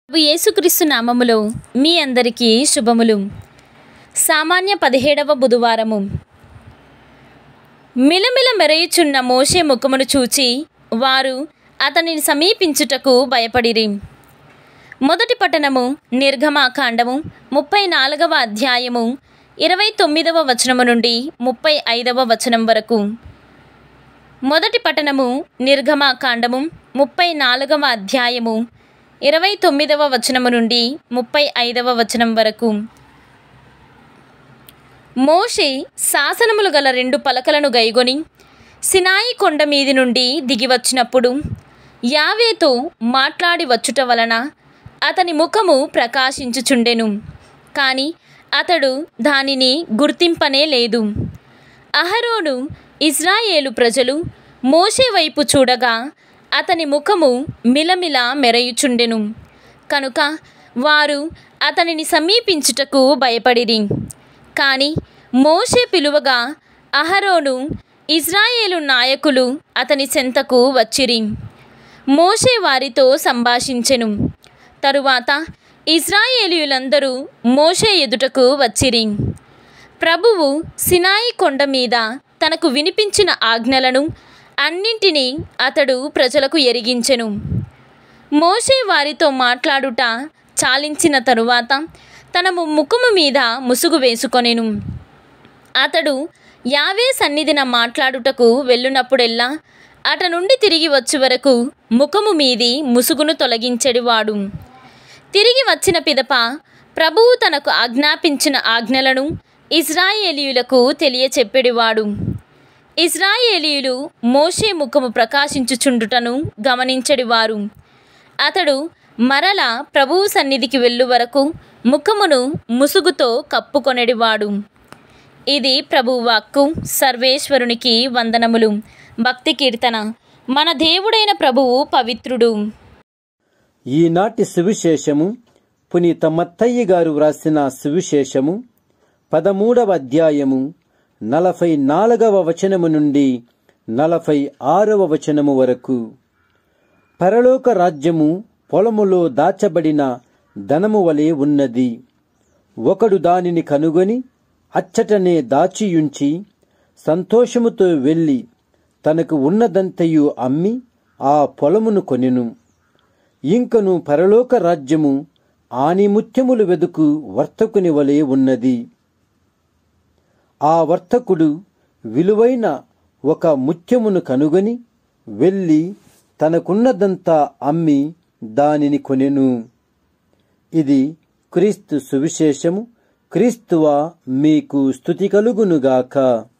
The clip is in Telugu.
ప్రభు యేసుక్రీస్తు నామములో మీ అందరికీ శుభములు సామాన్య పదిహేడవ బుధవారము మిలమిల మెరయుచున్న మోషే ముఖమును చూచి వారు అతనిని సమీపించుటకు భయపడిరి మొదటి పట్టణము నిర్గమాకాండము ముప్పై నాలుగవ అధ్యాయము ఇరవై తొమ్మిదవ వచనము నుండి ముప్పై ఐదవ వచనం వరకు మొదటి పట్టణము నిర్గమాకాండము ముప్పై నాలుగవ అధ్యాయము ఇరవై తొమ్మిదవ వచనము నుండి ముప్పై ఐదవ వచనం వరకు మోషే శాసనములు గల రెండు పలకలను గైగొని సినాయి కొండ మీది నుండి దిగి వచ్చినప్పుడు యావేతో మాట్లాడి వచ్చుట వలన అతని ముఖము ప్రకాశించుచుండెను కానీ అతడు దానిని గుర్తింపనే లేదు అహరోను ఇజ్రాయేలు ప్రజలు మోషే వైపు చూడగా అతని ముఖము మిలమిల మెరయుచుండెను కనుక వారు అతనిని సమీపించుటకు భయపడిరి కానీ మోషే పిలువగా అహరోను ఇజ్రాయేలు నాయకులు అతని చెంతకు వచ్చిరి మోషే వారితో సంభాషించెను తరువాత ఇజ్రాయేలీయులందరూ మోషే ఎదుటకు వచ్చిరి ప్రభువు సినాయి కొండ మీద తనకు వినిపించిన ఆజ్ఞలను అన్నింటినీ అతడు ప్రజలకు ఎరిగించెను మోషే వారితో మాట్లాడుట చాలించిన తరువాత తన ము- ముఖము మీద ముసుగు వేసుకొనెను అతడు యావే సన్నిధిన మాట్లాడుటకు వెళ్ళునప్పుడెల్లా అట నుండి తిరిగి వచ్చే వరకు ముఖము మీది ముసుగును తొలగించెడివాడు తిరిగి వచ్చిన పిదప ప్రభువు తనకు ఆజ్ఞాపించిన ఆజ్ఞలను ఇజ్రాయేలీయులకు తెలియచెప్పెడివాడు ఇజ్రాయేలీయులు మోషే ముఖము ప్రకాశించుచుండుటను గమనించెడివారు అతడు మరల ప్రభువు సన్నిధికి వెళ్ళు వరకు ముఖమును ముసుగుతో కప్పుకొనెడివాడు ఇది ప్రభువు వాక్కు సర్వేశ్వరునికి వందనములు భక్తి కీర్తన మన దేవుడైన ప్రభువు పవిత్రుడు ఈనాటి సువిశేషము పునీత మత్తయ్య గారు వ్రాసిన సువిశేషము పదమూడవ అధ్యాయము నలభై నాలుగవ వచనము నుండి నలభై ఆరవ వచనము వరకు పరలోక రాజ్యము పొలములో దాచబడిన ధనము వలె ఉన్నది ఒకడు దానిని కనుగొని అచ్చటనే దాచియుంచి సంతోషముతో వెళ్ళి తనకు ఉన్నదంతయు అమ్మి ఆ పొలమును కొనెను ఇంకను పరలోక రాజ్యము ఆనిముత్యములు వెదుకు వర్తకుని వలె ఉన్నది ఆ వర్తకుడు విలువైన ఒక ముత్యమును కనుగొని వెళ్ళి తనకున్నదంతా అమ్మి దానిని కొనెను ఇది క్రీస్తు సువిశేషము క్రీస్తువా మీకు స్థుతి కలుగునుగాక